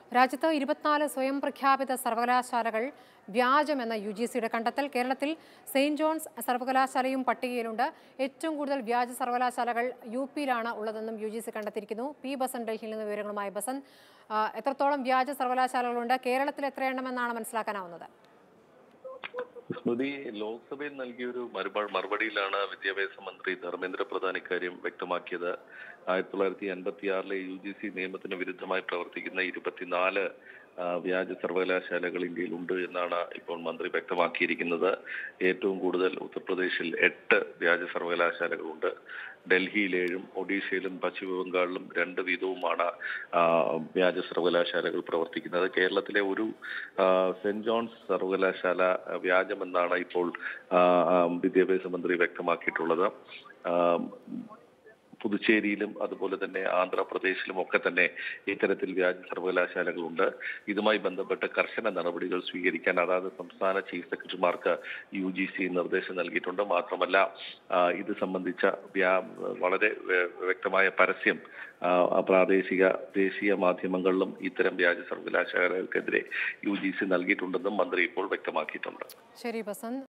രാജ്യത്ത് ഇരുപത്തിനാല് സ്വയം പ്രഖ്യാപിത സർവകലാശാലകൾ വ്യാജമെന്ന യു ജി സിയുടെ കണ്ടെത്തൽ കേരളത്തിൽ സെയിന്റ് ജോൺസ് സർവകലാശാലയും പട്ടികയിലുണ്ട് ഏറ്റവും കൂടുതൽ വ്യാജ സർവകലാശാലകൾ യു പിയിലാണ് ഉള്ളതെന്നും യു ജി സി കണ്ടെത്തിയിരിക്കുന്നു പി ബസൻ ഡൽഹിയിൽ നിന്ന് വിവരങ്ങളുമായി ബസൻ ആ, എത്രത്തോളം വ്യാജ സർവകലാശാലകളുണ്ട് കേരളത്തിൽ എത്രയെണ്ണമെന്നാണ് മനസ്സിലാക്കാനാവുന്നത് സ്മൃതി ലോക്സഭയിൽ നൽകിയൊരു മറുപ മറുപടിയിലാണ് വിദ്യാഭ്യാസ മന്ത്രി ധർമ്മേന്ദ്ര പ്രധാൻ ഇക്കാര്യം വ്യക്തമാക്കിയത് ആയിരത്തി തൊള്ളായിരത്തി അൻപത്തി ആറിലെ യു ജി സി നിയമത്തിന് വിരുദ്ധമായി പ്രവർത്തിക്കുന്ന ഇരുപത്തിനാല് ആ, വ്യാജ സർവകലാശാലകൾ ഇന്ത്യയിലുണ്ട് എന്നാണ് ഇപ്പോൾ മന്ത്രി വ്യക്തമാക്കിയിരിക്കുന്നത് ഏറ്റവും കൂടുതൽ ഉത്തർപ്രദേശിൽ എട്ട് വ്യാജ സർവകലാശാലകളുണ്ട് ഡൽഹിയിൽ ഏഴും ഒഡീഷയിലും പശ്ചിമ ബംഗാളിലും രണ്ട് വീതവുമാണ് ആ, വ്യാജ സർവകലാശാലകൾ പ്രവർത്തിക്കുന്നത് കേരളത്തിലെ ഒരു ആ, സെന്റ് ജോൺസ് സർവകലാശാല ആ, വ്യാജമെന്നാണ് ഇപ്പോൾ ആ, ആ, വിദ്യാഭ്യാസ മന്ത്രി വ്യക്തമാക്കിയിട്ടുള്ളത് ആ, പുതുച്ചേരിയിലും അതുപോലെ തന്നെ ആന്ധ്രാപ്രദേശിലും ഒക്കെ തന്നെ ഇത്തരത്തിൽ വ്യാജ സർവകലാശാലകളുണ്ട് ഇതുമായി ബന്ധപ്പെട്ട് കർശന നടപടികൾ സ്വീകരിക്കാൻ അതാത് സംസ്ഥാന ചീഫ് സെക്രട്ടറിമാർക്ക് യു ജി സി നിർദ്ദേശം നൽകിയിട്ടുണ്ട് മാത്രമല്ല ആ, ഇത് സംബന്ധിച്ച വ്യാ- വളരെ വ്യ- വ്യക്തമായ പരസ്യം ആ, പ്രാദേശിക ദേശീയ മാധ്യമങ്ങളിലും ഇത്തരം വ്യാജ സർവകലാശാലകൾക്കെതിരെ യു ജി സി നൽകിയിട്ടുണ്ടെന്നും മന്ത്രി ഇപ്പോൾ വ്യക്തമാക്കിയിട്ടുണ്ട് ശരി ബസൻ